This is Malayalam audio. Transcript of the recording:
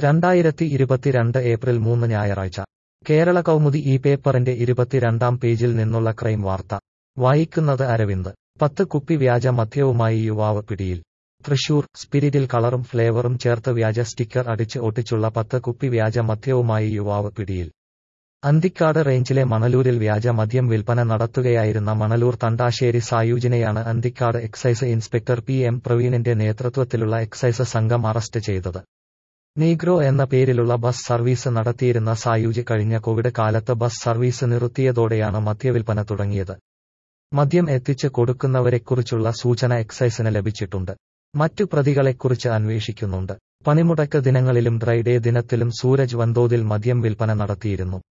രണ്ടായിരത്തി ഇരുപത്തിരണ്ട് ഏപ്രിൽ മൂന്ന് ഞായറാഴ്ച കേരള കൗമുദി ഈ പേപ്പറിന്റെ ഇരുപത്തിരണ്ടാം പേജിൽ നിന്നുള്ള ക്രൈം വാർത്ത വായിക്കുന്നത് അരവിന്ദ് പത്ത് കുപ്പി വ്യാജ മദ്യവുമായി യുവാവ് പിടിയിൽ തൃശൂർ സ്പിരിറ്റിൽ കളറും ഫ്ലേവറും ചേർത്ത് വ്യാജ സ്റ്റിക്കർ അടിച്ച് ഒട്ടിച്ചുള്ള പത്ത് കുപ്പി വ്യാജ മദ്യവുമായി യുവാവ് പിടിയിൽ അന്തിക്കാട് റേഞ്ചിലെ മണലൂരിൽ വ്യാജ മദ്യം വിൽപ്പന നടത്തുകയായിരുന്ന മണലൂർ തണ്ടാശ്ശേരി സായൂജിനെയാണ് Anthikad excise inspector P M പ്രവീണിന്റെ നേതൃത്വത്തിലുള്ള എക്സൈസ് സംഘം അറസ്റ്റ് ചെയ്തത് നീഗ്രോ എന്ന പേരിലുള്ള ബസ് സർവീസ് നടത്തിയിരുന്ന സായൂജ് കഴിഞ്ഞ കോവിഡ് കാലത്ത് ബസ് സർവീസ് നിർത്തിയതോടെയാണ് മദ്യവിൽപ്പന തുടങ്ങിയത് മദ്യം എത്തിച്ച് കൊടുക്കുന്നവരെക്കുറിച്ചുള്ള സൂചന എക്സൈസിന് ലഭിച്ചിട്ടുണ്ട് മറ്റു പ്രതികളെക്കുറിച്ച് അന്വേഷിക്കുന്നുണ്ട് പണിമുടക്ക് ദിനങ്ങളിലും ഡ്രൈഡേ ദിനത്തിലും സൂരജ് വൻതോതിൽ മദ്യം വിൽപ്പന നടത്തിയിരുന്നു